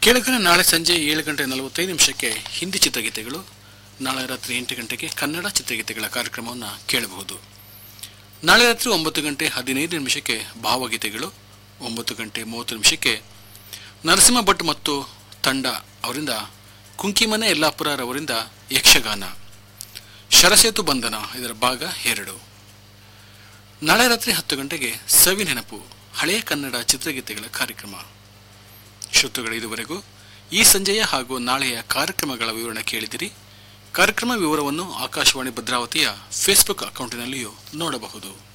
ಕೇಳಗನ ನಾಳೆ ಸಂಜೆ ಏಳು ಗಂಟೆ ನಲವತ್ತೈದು ನಿಮಿಷಕ್ಕೆ ಹಿಂದಿ ಚಿತ್ರಗೀತೆಗಳು ನಾಳೆ ರಾತ್ರಿ ಎಂಟು ಗಂಟೆಗೆ ಕನ್ನಡ ಚಿತ್ರಗೀತೆಗಳ ಕಾರ್ಯಕ್ರಮವನ್ನು ಕೇಳಬಹುದು ನಾಳೆ ರಾತ್ರಿ ಒಂಬತ್ತು ಗಂಟೆ ಹದಿನೈದು ನಿಮಿಷಕ್ಕೆ ಭಾವಗೀತೆಗಳು ಒಂಬತ್ತು ಗಂಟೆ ಮೂವತ್ತು ನಿಮಿಷಕ್ಕೆ ನರಸಿಂಹ ಭಟ್ ಮತ್ತು ತಂಡ ಅವರಿಂದ ಕುಂಕಿಮನೆ ಯಲ್ಲಾಪುರರವರಿಂದ ಯಕ್ಷಗಾನ ಶರಸೇತು ಬಂಧನ ಇದರ ಭಾಗ ಎರಡು ನಾಳೆ ರಾತ್ರಿ ಹತ್ತು ಗಂಟೆಗೆ ಸವಿ ನೆನಪು ಹಳೆಯ ಕನ್ನಡ ಚಿತ್ರಗೀತೆಗಳ ಕಾರ್ಯಕ್ರಮ ಶ್ರೋತೃಗಳ ಇದುವರೆಗೂ ಈ ಸಂಜೆಯ ಹಾಗೂ ನಾಳೆಯ ಕಾರ್ಯಕ್ರಮಗಳ ವಿವರಣೆ ಕೇಳಿದಿರಿ ಕಾರ್ಯಕ್ರಮ ವಿವರವನ್ನು ಆಕಾಶವಾಣಿ ಭದ್ರಾವತಿಯ ಫೇಸ್ಬುಕ್ ಅಕೌಂಟಿನಲ್ಲಿಯೂ ನೋಡಬಹುದು